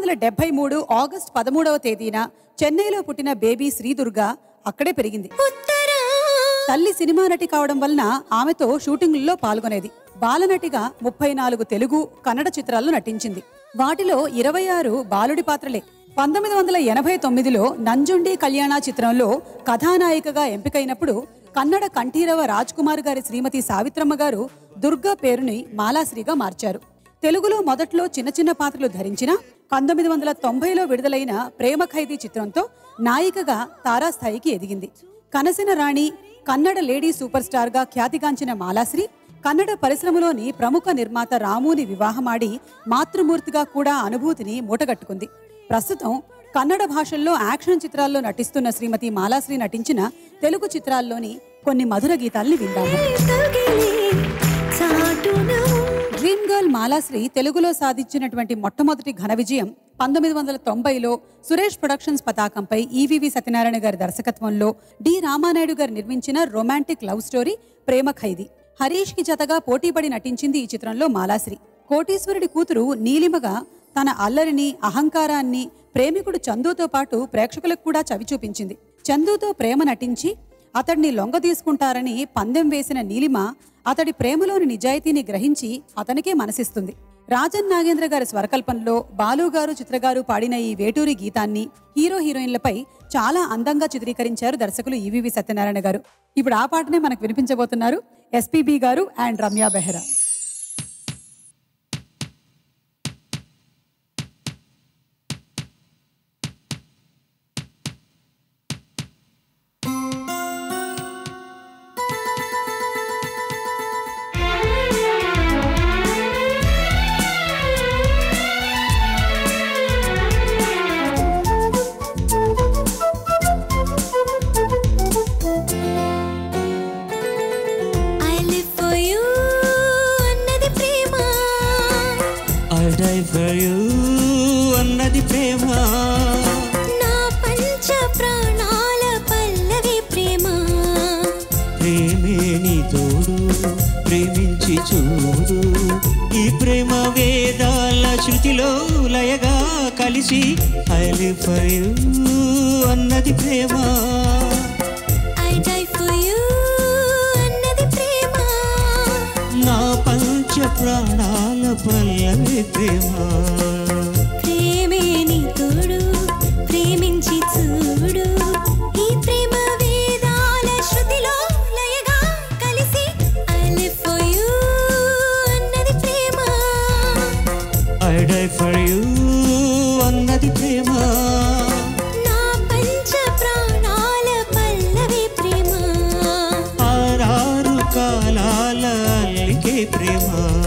వందల డెబ్బై మూడు ఆగస్ట్ పదమూడవ తేదీన చెన్నైలో పుట్టిన బేబీ శ్రీదుర్గ అక్కడే పెరిగింది తల్లి సినిమా నటి కావడం వలన ఆమెతో షూటింగుల్లో పాల్గొనేది బాలనటిగా ముప్పై నాలుగు తెలుగు కన్నడ చిత్రాల్లో నటించింది వాటిలో ఇరవై ఆరు బాలుడి పాత్రలే పంతొమ్మిది వందల ఎనభై తొమ్మిదిలో నంజుండి కళ్యాణ చిత్రంలో కథానాయికగా ఎంపికైనప్పుడు కన్నడ కంఠీరవ రాజ్ కుమార్ గారి శ్రీమతి సావిత్రమ్మ గారు దుర్గా పేరుని మాలాశ్రీగా మార్చారు తెలుగులో మొదట్లో చిన్న చిన్న పాత్రలు ధరించిన పంతొమ్మిది వందల తొంభైలో విడుదలైన ప్రేమ ఖైదీ చిత్రంతో నాయికగా తారాస్థాయికి ఎదిగింది Kanasina Rani Kannada lady super star గా ఖ్యాతిగాంచిన మాలాశ్రీ కన్నడ పరిశ్రమలోని ప్రముఖ నిర్మాత రాముని వివాహమాడి మాతృమూర్తిగా కూడా అనుభూతిని మూటగట్టుకుంది ప్రస్తుతం కన్నడ భాషల్లో యాక్షన్ చిత్రాల్లో నటిస్తున్న శ్రీమతి మాలాశ్రీ నటించిన తెలుగు చిత్రాల్లోని కొన్ని మధుర గీతాల్ని విందాము డ్రీమ్ గర్ల్ మాలాశ్రీ తెలుగులో సాధించినటువంటి మొట్టమొదటి ఘన విజయం పంతొమ్మిది వందల తొంభైలో సురేష్ ప్రొడక్షన్స్ పతాకంపై ఈవీవి సత్యనారాయణ గారి దర్శకత్వంలో డి రామానాయుడు గారు నిర్మించిన romantic love story Prema Khaidi Harish కి జతగా పోటీపడి నటించింది ఈ చిత్రంలో మాలాశ్రీ కోటీశ్వరుడి కూతురు నీలిమగా తన అల్లరిని అహంకారాన్ని ప్రేమికుడు చందుతో పాటు ప్రేక్షకులకు కూడా చవి చూపించింది చందుతో ప్రేమ నటించి అతడిని లొంగ తీసుకుంటారని పందెం వేసిన నీలిమ అతడి ప్రేమలోని నిజాయితీని గ్రహించి అతనికే మనసిస్తుంది రాజన్ నాగేంద్ర గారి స్వరకల్పనలో బాలు గారు చిత్రగారు పాడిన ఈ వేటూరి గీతాన్ని హీరో హీరోయిన్లపై చాలా అందంగా చిత్రీకరించారు దర్శకులు ఈవీవి సత్యనారాయణ గారు ఇప్పుడు ఆ పాటనే మనకు వినిపించబోతున్నారు SPB garu and Ramya Behara I live for you అన్నది ప్రేమ I die for you అన్నది ప్రేమ నా పంచ ప్రాణాల పల్లవి ప్రేమ ప్రేమే నీ తోడు ప్రేమించి చూడు ఈ ప్రేమ వేదాల శృతిలో లయగా కలిసి ఐ లివ్ ఫర్ యూ అన్నది ప్రేమ I die for you అన్నది ప్రేమ నా పంచ ప్రాణాల పల్లవి ప్రేమ ప్రేమే నీ తోడు ప్రేమించి చూడు ఈ ప్రేమ వేదాల శృతిలో లయగా కలిసి I live for you అన్నది ప్రేమ ఐ డై ఫర్ యూ అన్నది ప్రేమ నా పంచ ప్రాణాల పల్లవి ప్రేమ ఆరారు కాలాల అల్లికే ప్రేమ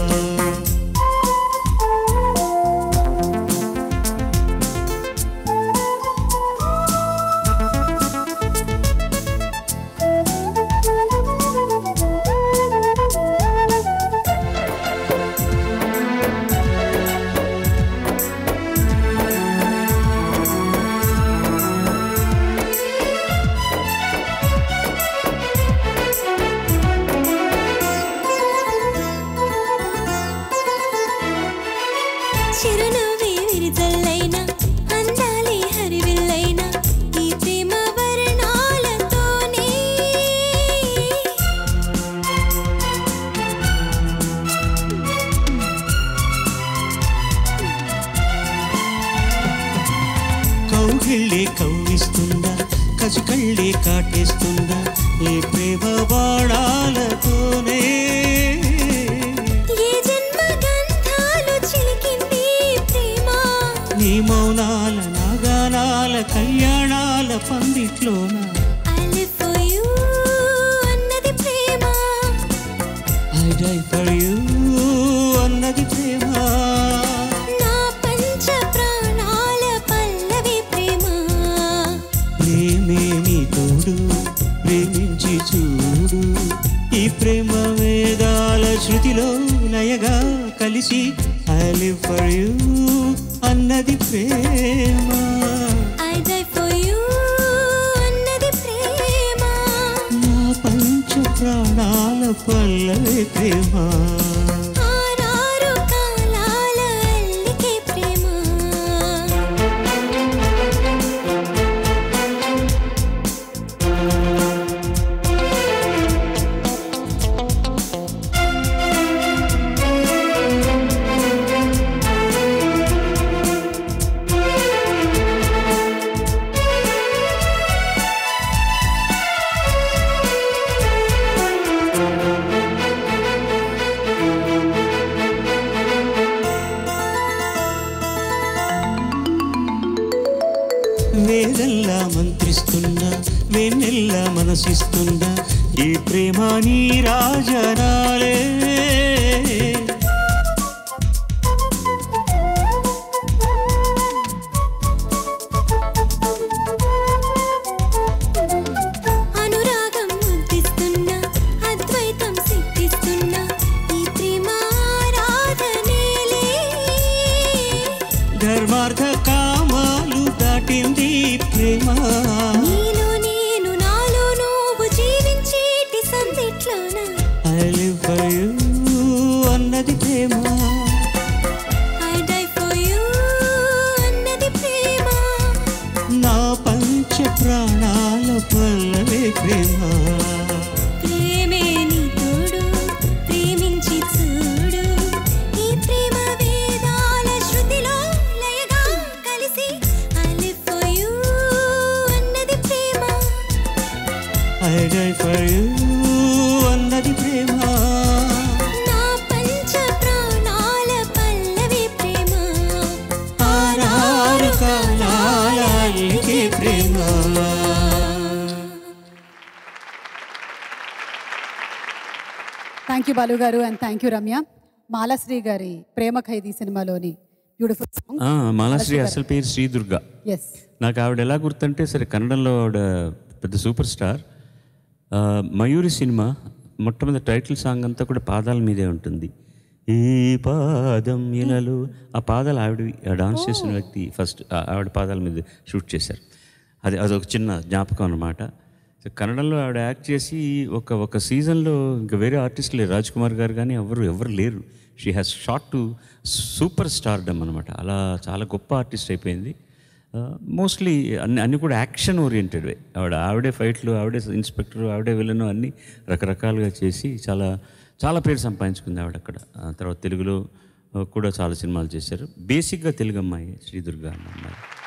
చిరునవ్వే విరిజల్లైన అందాలే హరివిల్లైన ఈ ప్రేమ వర్ణాలతోనే కౌగిళ్ళే కవ్విస్తుందా కసికళ్ళే కాటేస్తుందా ఏ ప్రేమ బాణాలతోనే ఏ జన్మ గంధాలు చిలికింది ప్రేమ నీ మౌనాల నాగానాల కళ్యాణాల పందిట్లోన I live for you అన్నది ప్రేమ ఐ డై ఫర్ యూ అన్నది ప్రేమ నా పంచ ప్రాణాల పల్లవి ప్రేమ ప్రేమే నీ తోడు ప్రేమించి చూడు ఈ ప్రేమ వేదాల శృతిలో లయగా కలిసి ఐ లివ్ ఫర్ యూ అన్నది ప్రేమ I die for you అన్నది ప్రేమ నా పంచ ప్రాణాల పల్లవి ప్రేమ ఆరారు కాలాల అల్లికే ప్రేమ పరవశిస్తున్నా ఈ ప్రేమ నీ రాజనాలే అనురాగం ముద్దిస్తున్నా అద్వైతం సిద్ధిస్తున్నా ఈ ప్రేమ ఆరాధనేలే ధర్మార్థ కామాలు దాటింది ఈ ప్రేమ నీలో నేను నాలో నువ్వు జీవించేటి సందిట్లోన I live for you అన్నది ప్రేమ ఐ డై ఫర్ యూ అన్నది ప్రేమ నా పంచ ప్రాణాల పల్లవి ప్రేమ ప్రేమే నీ తోడు ప్రేమించి చూడు ఈ ప్రేమ వేదాల శృతిలో లయగా కలిసి ఐ లివ్ ఫర్ యూ అన్నది ప్రేమ I die for you అన్నది ప్రేమ నా పంచ ప్రాణాల పల్లవి ప్రేమ ఆరారు కాలాల అల్లికే ప్రేమ thank you Balu garu and thank you Ramya Malashri గారి ప్రేమ ఖైదీ సినిమాలోని బ్యూటిఫుల్ సాంగ్ ఆ, మాలాశ్రీ అసలు పేరు శ్రీదుర్గ ఎస్ నాకు ఆవిడ ఎలా గుర్తంటే సరే కన్నడంలో ఆవిడ పెద్ద సూపర్ స్టార్ ఆ, మయూరి సినిమా మొట్టమొదటి టైటిల్ సాంగ్ అంతా కూడా పాదాల మీదే ఉంటుంది ఈ పాదం ఇలాలు ఆ పాదాలు ఆవిడ డాన్స్ చేసిన వ్యక్తి ఫస్ట్ ఆవిడ పాదాల మీద షూట్ చేశారు అది అదొక చిన్న జ్ఞాపకం అన్నమాట సో కన్నడంలో ఆవిడ యాక్ట్ చేసి ఒక ఒక సీజన్లో ఇంకా వేరే ఆర్టిస్ట్ లేరు రాజ్ కుమార్ గారు కానీ ఎవరు ఎవరు లేరు she has shot to super stardom అనమాట అలా చాలా గొప్ప ఆర్టిస్ట్ అయిపోయింది మోస్ట్లీ అన్ని అన్ని కూడా యాక్షన్ ఓరియంటెడ్వే ఆవిడ ఆవిడే ఫైట్లు ఆవిడే ఇన్స్పెక్టర్ ఆవిడే విలను అన్ని రకరకాలుగా చేసి చాలా చాలా పేరు సంపాదించుకుంది ఆవిడ అక్కడ ఆ తర్వాత తెలుగులో ఆ, కూడా చాలా సినిమాలు చేశారు బేసిక్గా తెలుగు అమ్మాయి శ్రీదుర్గ అన్న అమ్మాయి